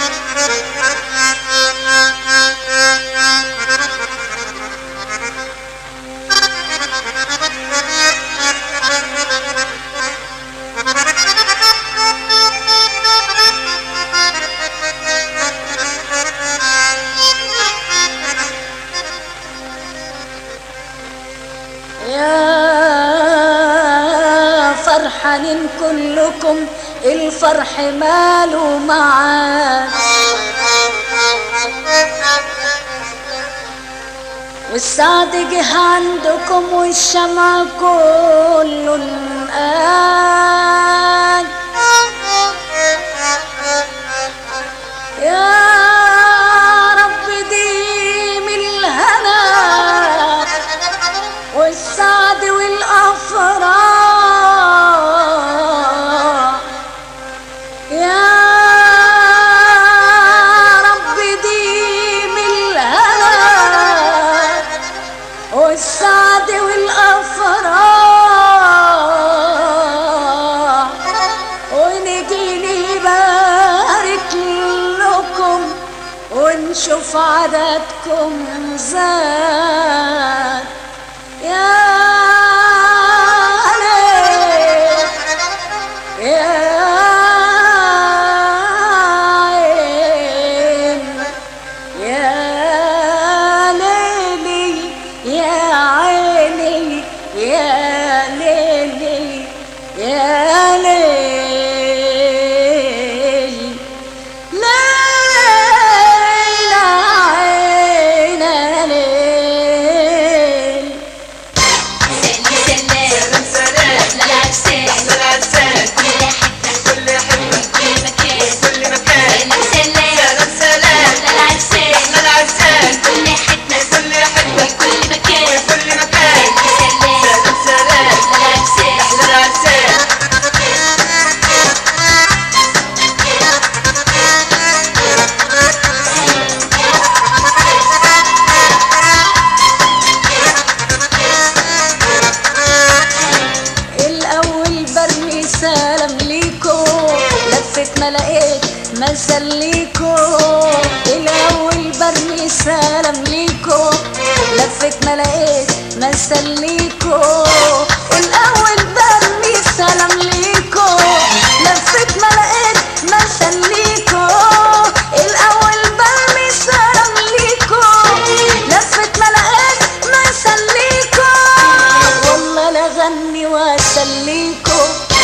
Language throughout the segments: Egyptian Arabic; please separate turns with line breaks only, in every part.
يا فرحانين كلكم الفرح ماله معاك والسعد جه عندكم والشمع كله الآن يا رب ديم الهنا والسعد والأفراح يا رب ديم الهنا والسعد والأفراح ونجي نبارك لكم ونشوف عددكم زاد يا ليل يا عين يا ليلي يا عيني يا ليلي يا ليل ليل عين ليل الأول برمي سلام ليكو لفت ما لقيت مثل ليكو الأول برمي سلام ليكو لفت ما لقيت مثل ليكو الأول برمي سلام ليكو لفت ما لقيت مثل ليكو الأول برمي سلام ليكو لفت ما لقيت مثل ليكو والله لا غني واسليكو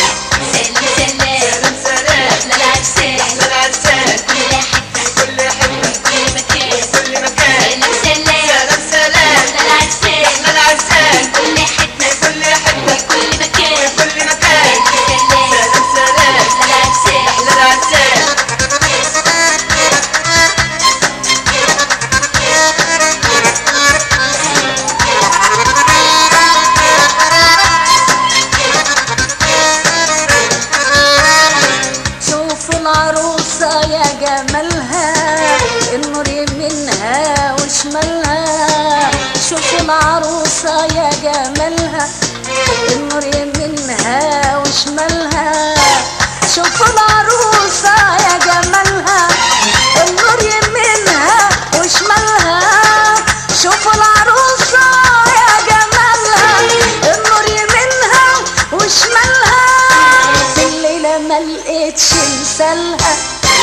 شوفوا العروسة يا جمالها النور يمينها وشمالها شوفوا العروسة يا جمالها النور يمينها وشمالها شوفوا العروسة يا جمالها النور يمينها وشمالها شوفوا العروسة يا جمالها النور يمينها وشمالها في الليلة ما لقيتش مثالها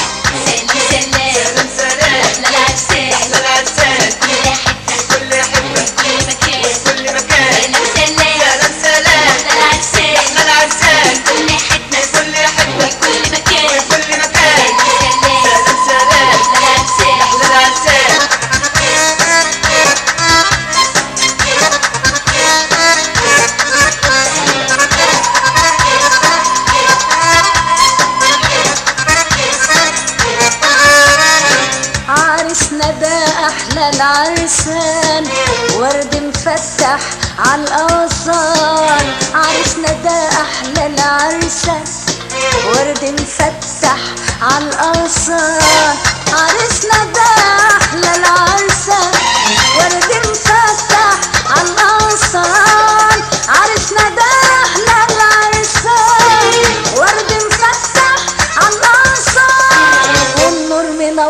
عرسنا ده احلى العرسان ورد مفتح على الاغصان عرسنا ده احلى العرسان ورد مفتح على الاغصان عرسنا ده احلى العرسان ورد مفتح على الاغصان عرسنا ده احلى العرسان ورد مفتح على الاغصان والنور من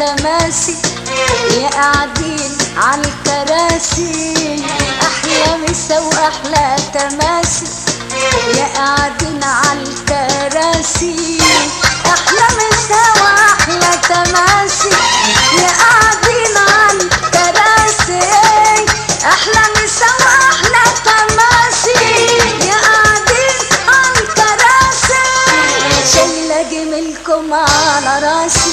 تماسي يا قاعدين على الكراسي احلى مسا واحلى تماسي يا قاعدين على الكراسي احلى مسا واحلى تماسي يا قاعدين على الكراسي احلى مسا واحلى تماسي يا قاعدين على الكراسي شايله جميلكم على راسي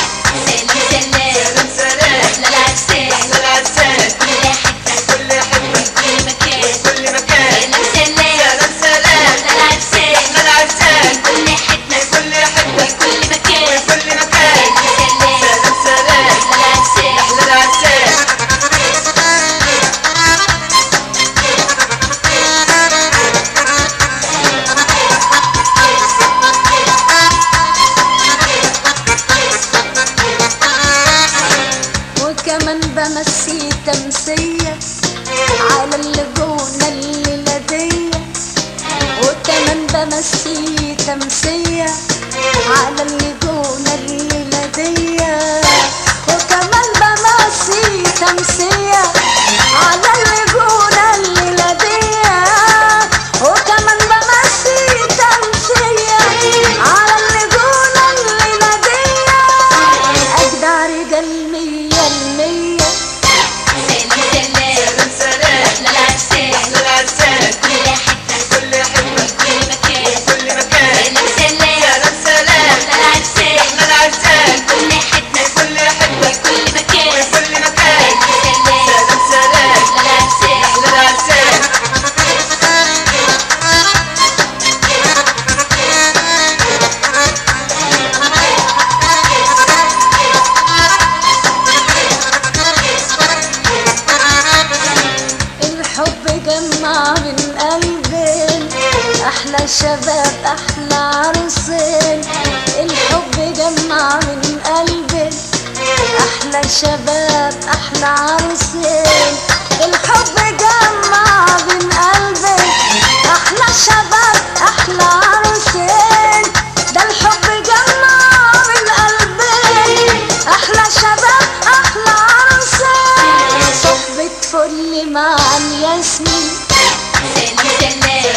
سلام سلام أحلى العرسان كل حتة كل مكان كل مكان سلام سلام أحلى العرسان كل حتة كل مكان كل مكان سلام سلام أحلى العرسان
وكمان بمسي تمسية على اللجونة الليلة دي وكمان بمسي تمسية على اللجونة الليلة دي وكمان بمسي تمسية على اللجونة الليلة دي وكمان بمسي تمسية على اللجونة الليلة دي أجدع رجال مية المية
سلام سلام أحلى العرسان كل حتة كل مكان كل مكان سلام سلام أحلى العرسان كل حتة كل مكان كل مكان سلام سلام أحلى العرسان
الحب جمع من قلبين احلى شباب احلى عروسين الحب جمع من قلبين احلى شباب احلى عروسين الحب جمع من قلبين احلى شباب احلى عروسين ده الحب جمع من قلبين احلى شباب احلى عروسين صحبة فل مع الياسمين
سلام